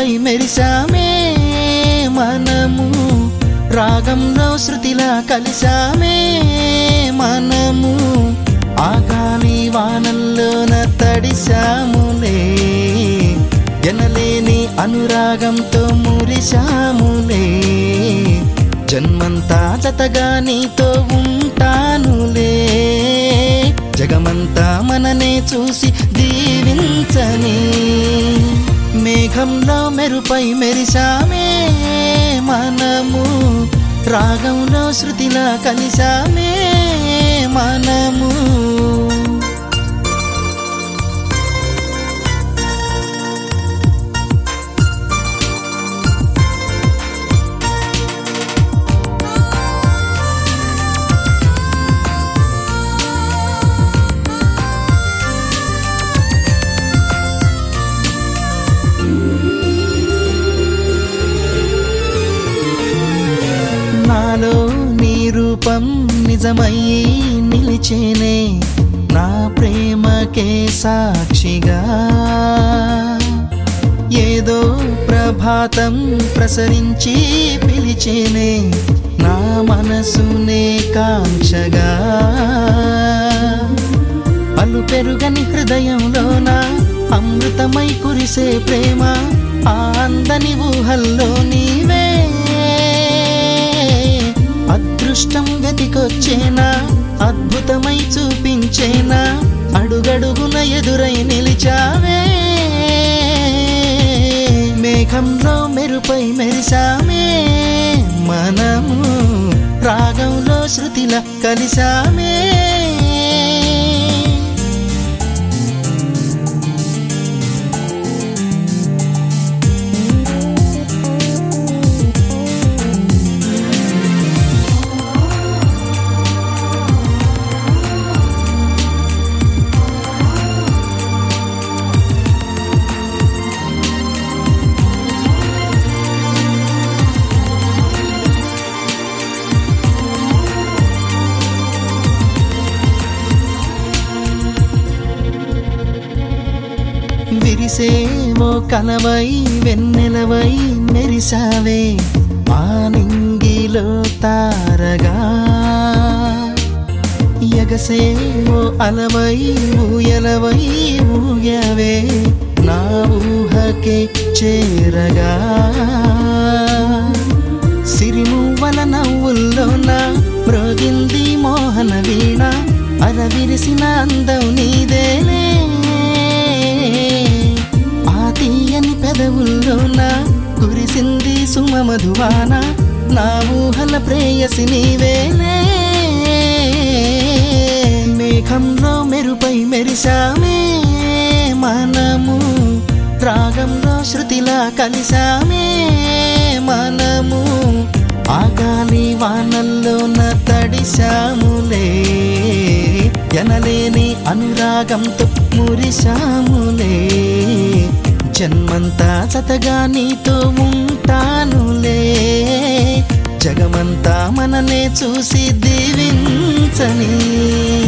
మెరుపై మెరిసామే మనము రాగంలో శృతిలా కలిసామే మనము ఆగాలి వానల్లోన తడిశాములే ఎనలేని అనురాగంతో మురిశాములే జన్మంతా జతగా నీతో ఉంటానులే జగమంతా మననే చూసి దీవించని మేఘంలో మెరుపై మెరిసామే మనము రాగంలో శృతిలా కలిసామే మనము నాలో నీ రూపం నిజమయ్యి నిలిచేనే నా ప్రేమకే సాక్షిగా ఏదో ప్రభాతం ప్రసరించి పిలిచేనే నా మనసునే కాంక్షగా అలు పెరుగని హృదయంలోన అమృతమై కురిసే ప్రేమ ఆ అందని ఊహల్లో నీవే అదృష్టం గతికొచ్చేనా అద్భుతమై చూపించేనా అడుగడుగున ఎదురై నిలిచావే మేఘంలో మెరుపై మెరిసామే మనము రాగంలో శృతిల కలిసామే విరిసే ఓ కలవై వెన్నెలవై మెరిసావే మా నింగిలో తారగా ఎగసే ఓ అలవై ఊయలవై ఊయవే నా ఊహకే చేరగా సిరిమువ్వల నవ్వుల్లోన మ్రోగింది మోహన వీణ అరవిరిసిన అందం నీదేలే ఆ తీయని పెదవుల్లోన కురిసింది సుమ మధువాన నా ఊహల ప్రేయసి నీవేలే మేఘంలో మెరుపై మెరిసామే మనము రాగంలో శృతిలా కలిసామే మనము ఆగాలి వానల్లోన తడిశాములే ఎనలేని అనురాగంతో మురిశాములే జన్మంతా సతగా నీతో ఉంటానులే జగమంతా మననే చూసి దీవించని